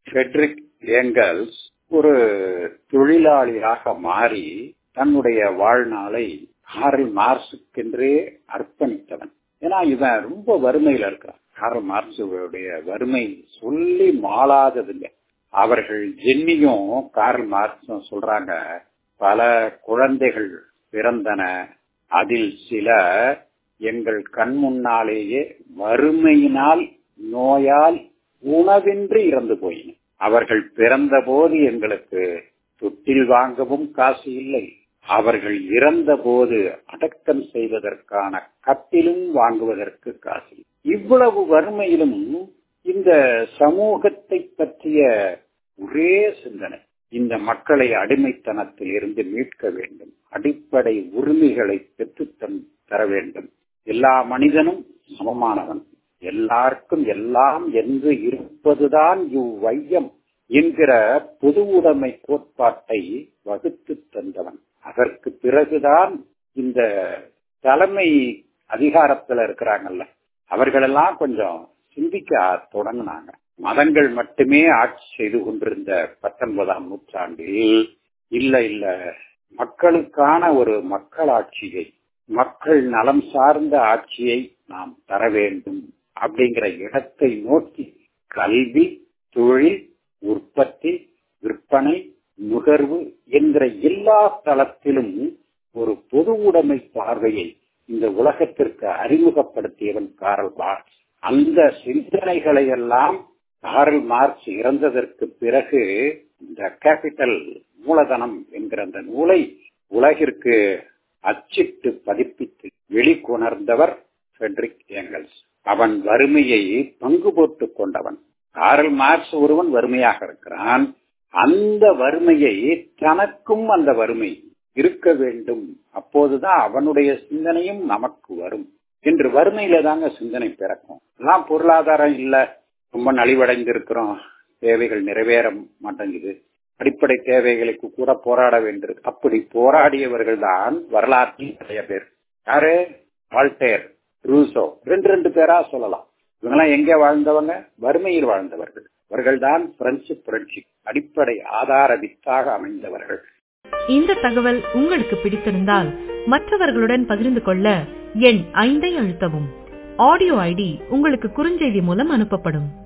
Friedrich Engels ஒரு தொழிலாளியாக மாறி தன்னுடைய வாழ்நாளை காரல் மார்க்சுக்கென்றே அர்ப்பணித்தவன் ஏன்னா இவன் ரொம்ப வறுமையில இருக்கிறான் காரல் மார்க்சுடைய வறுமை சொல்லி மாளாததுங்க அவர்கள் ஜென்னியும் காரல் மார்க்சும் சொல்றாங்க பல குழந்தைகள் பிறந்தன அதில் சில எங்கள் கண் முன்னாலேயே வறுமையினால் நோயால் உணவின்றி இறந்து போயின அவர்கள் பிறந்தபோது எங்களுக்கு தொட்டில் வாங்கவும் காசு இல்லை அவர்கள் இறந்த போது அடக்கம் செய்வதற்கான கட்டிலும் வாங்குவதற்கு காசு இவ்வளவு வறுமையிலும் இந்த சமூகத்தை பற்றிய ஒரே சிந்தனை இந்த மக்களை அடிமைத்தனத்தில் இருந்து மீட்க வேண்டும் அடிப்படை உரிமைகளை பெற்று தர வேண்டும் எல்லா மனிதனும் சமமானவன் எல்லாருக்கும் எல்லாம் என்று இருப்பதுதான் இவ்வையம் என்கிற பொது உடைமை கோட்பாட்டை வகுத்து தந்தவன் அதற்கு பிறகுதான் இந்த தலைமை அதிகாரத்துல இருக்கிறாங்கல்ல அவர்களெல்லாம் கொஞ்சம் சிந்திக்க தொடங்கினாங்க மதங்கள் மட்டுமே ஆட்சி செய்து கொண்டிருந்த பத்தொன்பதாம் நூற்றாண்டில் இல்ல இல்ல மக்களுக்கான ஒரு மக்களாட்சியை மக்கள் நலம் சார்ந்த ஆட்சியை நாம் தர வேண்டும் அப்படிங்கிற இடத்தை நோக்கி கல்வி தொழில் உற்பத்தி விற்பனை நுகர்வு என்கிற எல்லா தளத்திலும் ஒரு பொது உடைமை பார்வையை இந்த உலகத்திற்கு அறிமுகப்படுத்தியவன் காரல் மார்க்ஸ் அந்த சிந்தனைகளை எல்லாம் காரல் மார்க்ஸ் இறந்ததற்கு பிறகு இந்த கேபிட்டல் மூலதனம் என்கிற அந்த நூலை உலகிற்கு அச்சிட்டு பதிப்பித்து வெளிக்கொணர்ந்தவர் ஃபெட்ரிக் ஏங்கல்ஸ் அவன் வறுமையை பங்கு போட்டுக் கொண்டவன் காரல் மார்க்ஸ் ஒருவன் வறுமையாக இருக்கிறான் அந்த வறுமையை தனக்கும் அந்த வறுமை இருக்க வேண்டும் அப்போதுதான் அவனுடைய சிந்தனையும் நமக்கு வரும் என்று வறுமையில தாங்க சிந்தனை பிறக்கும் எல்லாம் பொருளாதாரம் இல்ல ரொம்ப நலிவடைந்து இருக்கிறோம் தேவைகள் நிறைவேற மாட்டேங்குது அடிப்படை தேவைகளுக்கு கூட போராட வேண்டியிருக்கு அப்படி போராடியவர்கள் தான் வரலாற்றில் நிறைய பேர் யாரு வால்டேர் ரூசோ ரெண்டு ரெண்டு பேரா சொல்லலாம் இவங்கெல்லாம் எங்க வாழ்ந்தவங்க வறுமையில் வாழ்ந்தவர்கள் அவர்கள் தான் பிரெஞ்சு புரட்சி அடிப்படை ஆதார வித்தாக அமைந்தவர்கள் இந்த தகவல் உங்களுக்கு பிடித்திருந்தால் மற்றவர்களுடன் பகிர்ந்து கொள்ள எண் ஐந்தை அழுத்தவும் ஆடியோ ஐடி உங்களுக்கு குறுஞ்செய்தி மூலம் அனுப்பப்படும்